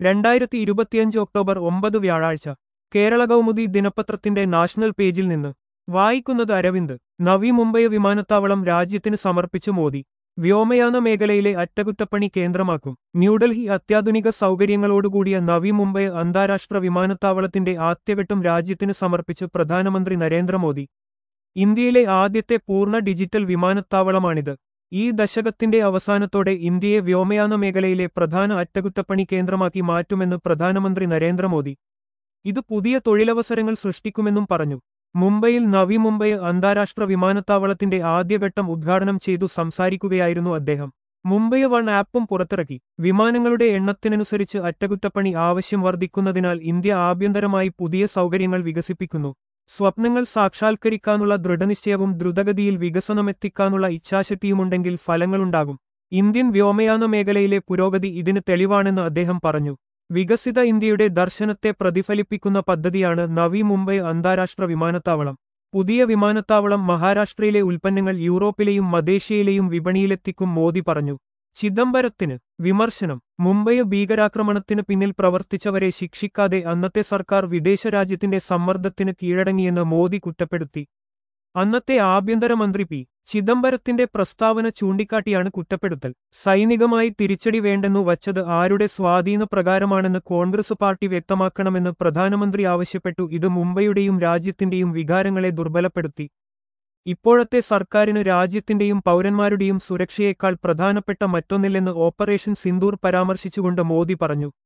രണ്ടായിരത്തി ഇരുപത്തിയഞ്ച് ഒക്ടോബർ ഒമ്പത് വ്യാഴാഴ്ച കേരള കൗമുദി ദിനപത്രത്തിന്റെ നാഷണൽ പേജിൽ നിന്ന് വായിക്കുന്നത് അരവിന്ദ് നവി മുംബൈ വിമാനത്താവളം രാജ്യത്തിന് സമർപ്പിച്ചു മോദി വ്യോമയാന മേഖലയിലെ അറ്റകുറ്റപ്പണി കേന്ദ്രമാക്കും ന്യൂഡൽഹി അത്യാധുനിക സൗകര്യങ്ങളോടുകൂടിയ നവി മുംബൈ അന്താരാഷ്ട്ര വിമാനത്താവളത്തിന്റെ ആദ്യഘട്ടം രാജ്യത്തിന് സമർപ്പിച്ച് പ്രധാനമന്ത്രി നരേന്ദ്രമോദി ഇന്ത്യയിലെ ആദ്യത്തെ പൂർണ്ണ ഡിജിറ്റൽ വിമാനത്താവളമാണിത് ഈ ദശകത്തിന്റെ അവസാനത്തോടെ ഇന്ത്യയെ വ്യോമയാന മേഖലയിലെ പ്രധാന അറ്റകുറ്റപ്പണി കേന്ദ്രമാക്കി മാറ്റുമെന്ന് പ്രധാനമന്ത്രി നരേന്ദ്രമോദി ഇത് പുതിയ തൊഴിലവസരങ്ങൾ സൃഷ്ടിക്കുമെന്നും പറഞ്ഞു മുംബൈയിൽ നവി മുംബൈ അന്താരാഷ്ട്ര വിമാനത്താവളത്തിന്റെ ആദ്യഘട്ടം ഉദ്ഘാടനം ചെയ്തു സംസാരിക്കുകയായിരുന്നു അദ്ദേഹം മുംബൈ വൺ ആപ്പും പുറത്തിറക്കി വിമാനങ്ങളുടെ എണ്ണത്തിനനുസരിച്ച് അറ്റകുറ്റപ്പണി ആവശ്യം വർദ്ധിക്കുന്നതിനാൽ ഇന്ത്യ ആഭ്യന്തരമായി പുതിയ സൗകര്യങ്ങൾ വികസിപ്പിക്കുന്നു സ്വപ്നങ്ങൾ സാക്ഷാത്കരിക്കാനുള്ള ദൃഢനിശ്ചയവും ദ്രുതഗതിയിൽ വികസനമെത്തിക്കാനുള്ള ഇച്ഛാശക്തിയുമുണ്ടെങ്കിൽ ഫലങ്ങളുണ്ടാകും ഇന്ത്യൻ വ്യോമയാന മേഖലയിലെ പുരോഗതി ഇതിന് തെളിവാണെന്ന് അദ്ദേഹം പറഞ്ഞു വികസിത ഇന്ത്യയുടെ ദർശനത്തെ പ്രതിഫലിപ്പിക്കുന്ന പദ്ധതിയാണ് നവി മുംബൈ അന്താരാഷ്ട്ര വിമാനത്താവളം പുതിയ വിമാനത്താവളം മഹാരാഷ്ട്രയിലെ ഉൽപ്പന്നങ്ങൾ യൂറോപ്പിലെയും മദേശിയയിലെയും വിപണിയിലെത്തിക്കും മോദി പറഞ്ഞു ചിദംബരത്തിന് വിമർശനം മുംബൈ ഭീകരാക്രമണത്തിന് പിന്നിൽ പ്രവർത്തിച്ചവരെ ശിക്ഷിക്കാതെ അന്നത്തെ സർക്കാർ വിദേശ രാജ്യത്തിന്റെ സമ്മർദ്ദത്തിന് കീഴടങ്ങിയെന്ന് മോദി കുറ്റപ്പെടുത്തി അന്നത്തെ ആഭ്യന്തരമന്ത്രി പി ചിദംബരത്തിന്റെ പ്രസ്താവന ചൂണ്ടിക്കാട്ടിയാണ് കുറ്റപ്പെടുത്തൽ സൈനികമായി തിരിച്ചടി വേണ്ടെന്നു വച്ചത് ആരുടെ സ്വാധീന പ്രകാരമാണെന്ന് കോൺഗ്രസ് പാർട്ടി വ്യക്തമാക്കണമെന്ന് പ്രധാനമന്ത്രി ആവശ്യപ്പെട്ടു ഇത് മുംബൈയുടെയും രാജ്യത്തിന്റെയും വികാരങ്ങളെ ദുർബലപ്പെടുത്തി ഇപ്പോഴത്തെ സർക്കാരിന് രാജ്യത്തിന്റെയും പൗരന്മാരുടെയും സുരക്ഷയേക്കാൾ പ്രധാനപ്പെട്ട മറ്റൊന്നില്ലെന്ന് ഓപ്പറേഷൻ സിന്ദൂർ പരാമർശിച്ചുകൊണ്ട് മോദി പറഞ്ഞു